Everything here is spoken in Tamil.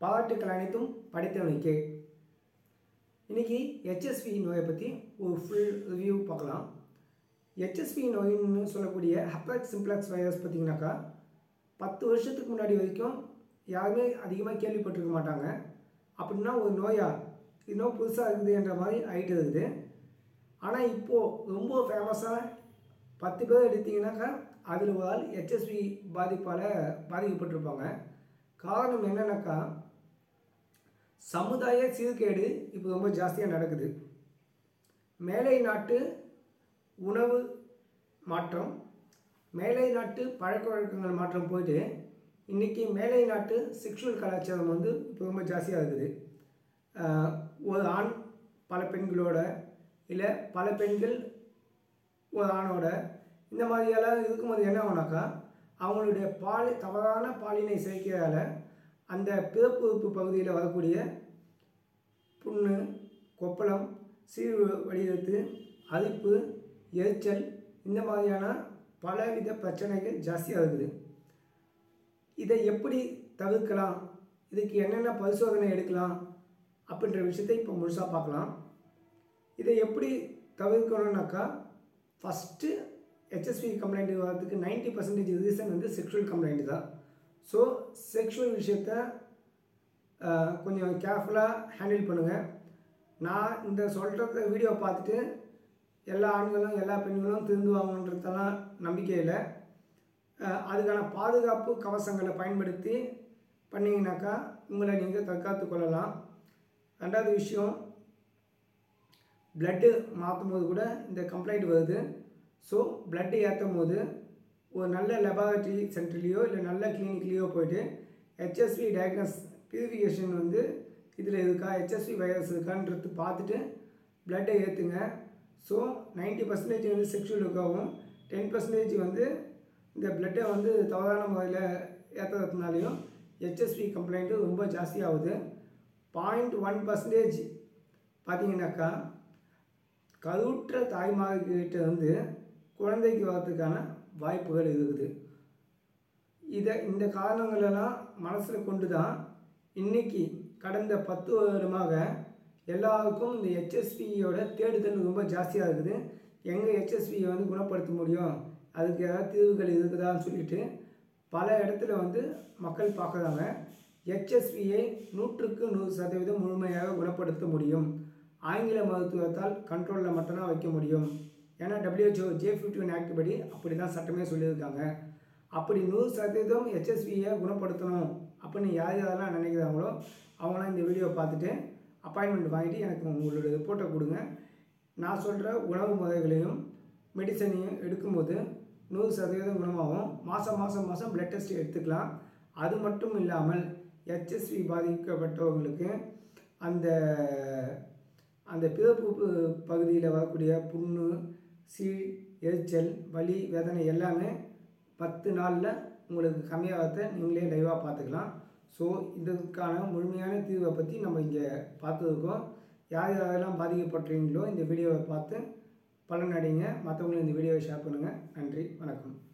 பாராட்டுக்கள் அனைத்தும் படைத்தவனுக்கே இன்னைக்கு ஹெச்எஸ்வி நோயை பற்றி ஒரு ஃபுல் ரிவ்யூ பார்க்கலாம் ஹெச்எஸ்வி நோயின்னு சொல்லக்கூடிய ஹெப்ளக்ஸ் சிம்ப்ளக்ஸ் வைரஸ் பார்த்தீங்கன்னாக்கா பத்து வருஷத்துக்கு முன்னாடி வரைக்கும் யாருமே அதிகமாக கேள்விப்பட்டிருக்க மாட்டாங்க அப்படின்னா ஒரு நோயா இன்னும் புதுசாக இருக்குது என்ற மாதிரி ஆகிட்டு இருக்குது ஆனால் இப்போது ரொம்ப ஃபேமஸாக பத்து பேர் எடுத்தீங்கன்னாக்கா அதில் ஒரு ஆள் ஹெச்எஸ்வி பாதிப்பால் பாதிக்கப்பட்டிருப்பாங்க காரணம் என்னன்னாக்கா சமுதாய சீர்கேடு இப்போ ரொம்ப ஜாஸ்தியாக நடக்குது மேலை நாட்டு உணவு மாற்றம் மேலை நாட்டு பழக்க வழக்கங்கள் மாற்றம் போயிட்டு இன்றைக்கி மேலை நாட்டு செக்ஷுவல் கலாச்சாரம் வந்து இப்போ ரொம்ப ஜாஸ்தியாக இருக்குது ஆஹ் ஒரு ஆண் பல பெண்களோட இல்லை பல பெண்கள் ஒரு ஆணோட இந்த மாதிரியெல்லாம் இருக்கும்போது என்ன ஆகுனாக்கா அவங்களுடைய பால் தவறான பாலினை சேர்க்கிறதால அந்த பிறப்பு உறுப்பு பகுதியில் வரக்கூடிய புண்ணு கொப்பளம் சீர் வடிவத்து அரிப்பு எரிச்சல் இந்த மாதிரியான பலவித பிரச்சனைகள் ஜாஸ்தியாக இருக்குது இதை எப்படி தவிர்க்கலாம் இதுக்கு என்னென்ன பரிசோதனை எடுக்கலாம் அப்படின்ற விஷயத்தை இப்போ முழுசாக பார்க்கலாம் இதை எப்படி தவிர்க்கணும்னாக்கா ஃபஸ்ட்டு ஹெச்எஸ்வி கம்ப்ளைண்ட் வரதுக்கு நைன்ட்டி பர்சன்டேஜ் ரீசன் வந்து செக்ஷுவல் கம்ப்ளைண்ட் தான் ஸோ செக்ஷுவல் விஷயத்த ஆஹ், கொஞ்சம் கேர்ஃபுல்லாக ஹேண்டில் பண்ணுங்கள் நான் இந்த சொல்கிற வீடியோ பார்த்துட்டு எல்லா ஆண்களும் எல்லா பெண்களும் திருந்துவாங்கன்றதெல்லாம் நம்பிக்கை இல்லை ஆஹ், அதுக்கான பாதுகாப்பு கவசங்களை பயன்படுத்தி பண்ணிங்கனாக்கா உங்களை நீங்கள் தற்காத்து கொள்ளலாம் ரெண்டாவது விஷயம் பிளட்டு மாற்றும் போது கூட இந்த கம்ப்ளைண்ட் வருது ஸோ பிளட்டு ஏற்றும் போது ஒரு நல்ல லெபார்ட்டரி சென்டர்லேயோ இல்லை நல்ல கிளினிக்லேயோ போயிட்டு ஹெச்எஸ்வி டயக்னஸ் பியூரிஃபிகேஷன் வந்து இதில் இருக்கா ஹெச்எஸ்வி வைரஸ் இருக்கான்றது பார்த்துட்டு பிளட்டை ஏற்றுங்க ஸோ 90% பர்சன்டேஜ் வந்து செக்ஷுவலுக்காகவும் டென் பர்சன்டேஜ் வந்து இந்த பிளட்டை வந்து தவறான முறையில் ஏற்றுறதுனாலையும் ஹெச்எஸ்வி கம்ப்ளைண்ட்டு ரொம்ப ஜாஸ்தியாகுது பாயிண்ட் ஒன் பர்சன்டேஜ் பார்த்தீங்கன்னாக்கா கருவுற்ற தாய்மார்கிட்ட இருந்து குழந்தைக்கு வரதுக்கான வாய்ப்புகள் இருக்குது இதை இந்த காரணங்களெல்லாம் மனசில் கொண்டு தான் இன்னைக்கு கடந்த பத்து வருடமாக எல்லாருக்கும் இந்த ஹெச்எஸ்பியோட தேடுதல் ரொம்ப ஜாஸ்தியாக இருக்குது எங்கே ஹெச்எஸ்பியை வந்து குணப்படுத்த முடியும் அதுக்கு ஏதாவது தீர்வுகள் இருக்குதான்னு சொல்லிட்டு பல இடத்துல வந்து மக்கள் பார்க்குறாங்க ஹெச்எஸ்வியை நூற்றுக்கு நூறு சதவீதம் முழுமையாக குணப்படுத்த முடியும் ஆங்கில மருத்துவத்தால் கண்ட்ரோலில் மட்டும்தான் வைக்க முடியும் ஏன்னா WHO J fifty one act படி அப்படி தான் சட்டமே சொல்லியிருக்காங்க அப்படி நூறு சதவீதம் ஹெச்எஸ்வியை குணப்படுத்தணும் அப்படின்னு யார் யாரெல்லாம் நினைக்கிறாங்களோ அவங்களாம் இந்த வீடியோ பார்த்துட்டு அப்பாயின்மெண்ட் வாங்கிட்டு எனக்கு உங்களோட ரிப்போர்ட்டை கொடுங்க நான் சொல்கிற உணவு முறைகளையும் மெடிசனையும் எடுக்கும்போது நூறு சதவீதம் குணமாகும் மாதம் மாதம் மாதம் பிளட் டெஸ்ட் எடுத்துக்கலாம் அது மட்டும் இல்லாமல் ஹெச்எஸ்வி பாதிக்கப்பட்டவங்களுக்கு அந்த அந்த பிறப்பு பு- பகுதியில் வரக்கூடிய புண்ணு சீழ் எரிச்சல் வலி வேதனை எல்லாமே பத்து நாளில் உங்களுக்கு கம்மியாகிறத நீங்களே லைவாக பார்த்துக்கலாம் ஸோ இதுக்கான முழுமையான தீர்வை பற்றி நம்ம இங்கே பார்த்துருக்கோம் யார் யாரெல்லாம் பாதிக்கப்பட்டீங்களோ இந்த வீடியோவை பார்த்து பலனடைங்க மற்றவங்களும் இந்த வீடியோவை ஷேர் பண்ணுங்கள் நன்றி வணக்கம்